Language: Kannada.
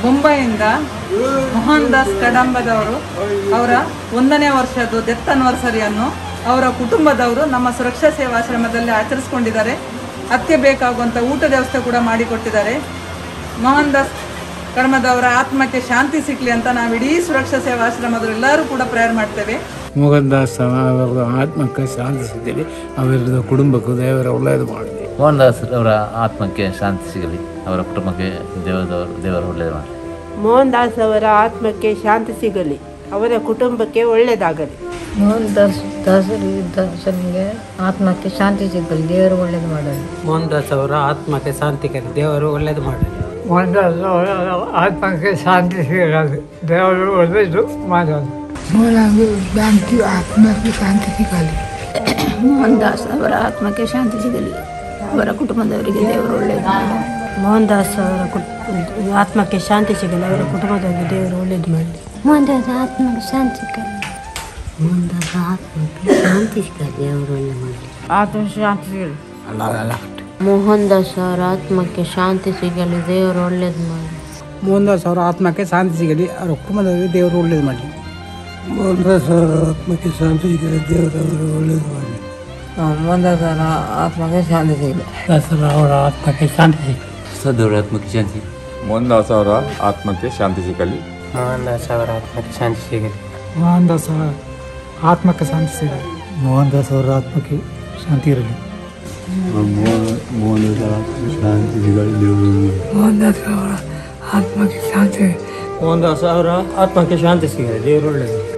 ಮುಂಬೈಯಿಂದ ಮೋಹನ್ ದಾಸ್ ಕಡಂಬದವರು ಅವರ ಒಂದನೇ ವರ್ಷದ ಡೆತ್ ಅನಿವರ್ಸರಿಯನ್ನು ಅವರ ಕುಟುಂಬದವರು ನಮ್ಮ ಸುರಕ್ಷಾ ಸೇವಾಶ್ರಮದಲ್ಲಿ ಆಚರಿಸ್ಕೊಂಡಿದ್ದಾರೆ ಅದಕ್ಕೆ ಬೇಕಾಗುವಂಥ ಊಟದ ವ್ಯವಸ್ಥೆ ಕೂಡ ಮಾಡಿಕೊಟ್ಟಿದ್ದಾರೆ ಮೋಹನ್ ದಾಸ್ ಕರ್ಮದವರ ಆತ್ಮಕ್ಕೆ ಶಾಂತಿ ಸಿಕ್ಕಲಿ ಅಂತ ನಾವು ಇಡೀ ಸುರಕ್ಷಾ ಸೇವಾಶ್ರಮದವರು ಎಲ್ಲರೂ ಕೂಡ ಪ್ರೇಯರ್ ಮಾಡ್ತೇವೆ ಮೋಹನ್ ದಾಸ್ ಅವರ ಆತ್ಮಕ್ಕೆ ಶಾಂತಿ ಸಿಗಲಿ ಅವರ ಕುಟುಂಬಕ್ಕೂ ದೇವರ ಒಳ್ಳೆಯದು ಮಾಡಲಿ ಮೋಹನ್ ದಾಸ್ ಅವರ ಆತ್ಮಕ್ಕೆ ಶಾಂತಿ ಸಿಗಲಿ ಅವರ ಕುಟುಂಬಕ್ಕೆ ದೇವದವರು ದೇವರು ಒಳ್ಳೆಯದು ಮಾಡಿ ಮೋಹನ್ ದಾಸ್ ಅವರ ಆತ್ಮಕ್ಕೆ ಶಾಂತಿ ಸಿಗಲಿ ಅವರ ಕುಟುಂಬಕ್ಕೆ ಒಳ್ಳೆಯದಾಗಲಿ ಮೋಹನ್ ದಾಸ್ ದಾಸರಿ ದಾಸನಿಗೆ ಆತ್ಮಕ್ಕೆ ಶಾಂತಿ ಸಿಗಲಿ ದೇವರು ಒಳ್ಳೇದು ಮಾಡಲಿ ಮೋಹನ್ ದಾಸ್ ಅವರ ಆತ್ಮಕ್ಕೆ ಶಾಂತಿ ಕಲಿ ದೇವರು ಒಳ್ಳೇದು ಮಾಡಲಿ ಮೋಹನ್ ದಾಸ್ ಅವರ ಆತ್ಮಕ್ಕೆ ಶಾಂತಿ ಸಿಗಲಿ ದೇವರು ಒಳ್ಳೆಯದು ಮಾಡಲಿ ಶಾಂತಿ ಆತ್ಮಕ್ಕೆ ಶಾಂತಿ ಸಿಗಲಿ ಮೋಹನ್ ದಾಸ್ ಅವರ ಆತ್ಮಕ್ಕೆ ಶಾಂತಿ ಸಿಗಲಿ ಅವರ ಕುಟುಂಬದವರಿಗೆ ದೇವರು ಒಳ್ಳೇದು ಮಾಡಲಿ ಮೋಹನ್ ದಾಸ್ ಅವರ ಕುಟ್- ಆತ್ಮಕ್ಕೆ ಶಾಂತಿ ಸಿಗಲಿ ಅವರ ಕುಟುಂಬದವರಿಗೆ ದೇವರು ಒಳ್ಳೇದು ಮಾಡಲಿ ಮೋಹನ್ ದಾಸ್ ಆತ್ಮಕ್ಕೆ ಶಾಂತಿ ಸಿಗಲಿ ಮೋಹನ್ ದಾಸ್ ಆತ್ಮಕ್ಕೆ ಶಾಂತಿ ಸಿಗಲಿ ಅವರು ಒಳ್ಳೆ ಮಾಡಲಿ ಆತ್ಮ ಶಾಂತಿ ಸಿಗಲಿ ಮೋಹನ್ ದಾಸ್ ಅವರ ಆತ್ಮಕ್ಕೆ ಶಾಂತಿ ಸಿಗಲಿ ದೇವರು ಒಳ್ಳೇದು ಮಾಡಲಿ ಮೋಹನ್ ದಾಸ್ ಅವರ ಆತ್ಮಕ್ಕೆ ಶಾಂತಿ ಸಿಗಲಿ ಅವರ ಕುಟುಂಬದವರಿಗೆ ದೇವರು ಒಳ್ಳೇದು ಮಾಡಲಿ ಮೋಹನ್ ದಾಸ್ ಅವರ ಆತ್ಮಕ್ಕೆ ಶಾಂತಿ ಸಿಗಲಿ ದೇವರವರು ಒಳ್ಳೆಯದು ಮಾಡಲಿ ಮೋಹನ್ ದಾಸ್ ಅವರ ಆತ್ಮಕ್ಕೆ ಶಾಂತಿ ಸಿಗಲಿ ದಾಸರ ಅವರ ಆತ್ಮಕ್ಕೆ ಶಾಂತಿ ಸಿಗಲಿ ಸದವರ ಆತ್ಮಕ್ಕೆ ಶಾಂತಿ ಮೋಹನ್ ದಾಸ್ ಅವರ ಆತ್ಮಕ್ಕೆ ಶಾಂತಿ ಸಿಗಲಿ ಮೋಹನ್ ದಾಸ್ ಅವರ ಆತ್ಮಕ್ಕೆ ಶಾಂತಿ ಸಿಗಲಿ ಮೋಹನ್ ದಾಸ್ ಅವರ ಆತ್ಮಕ್ಕೆ ಶಾಂತಿ ಸಿಗಲಿ ಮೋಹನ್ ದಾಸ್ ಅವರ ಆತ್ಮಕ್ಕೆ ಶಾಂತಿ ಇರಲಿ ಮೋಹನ್ ದಾಸ್ ಆತ್ಮಕ್ಕೆ ಶಾಂತಿ ಸಿಗಲಿ ಮೋಹನ್ ದಾಸ್ ಅವರ ಆತ್ಮಕ್ಕೆ ಶಾಂತಿ ಮೋಹನ್ ದಾಸ್ ಅವರ ಆತ್ಮಕ್ಕೆ ಶಾಂತಿ ಸಿಗಲಿ ದೇವರು ಒಳ್ಳೇದು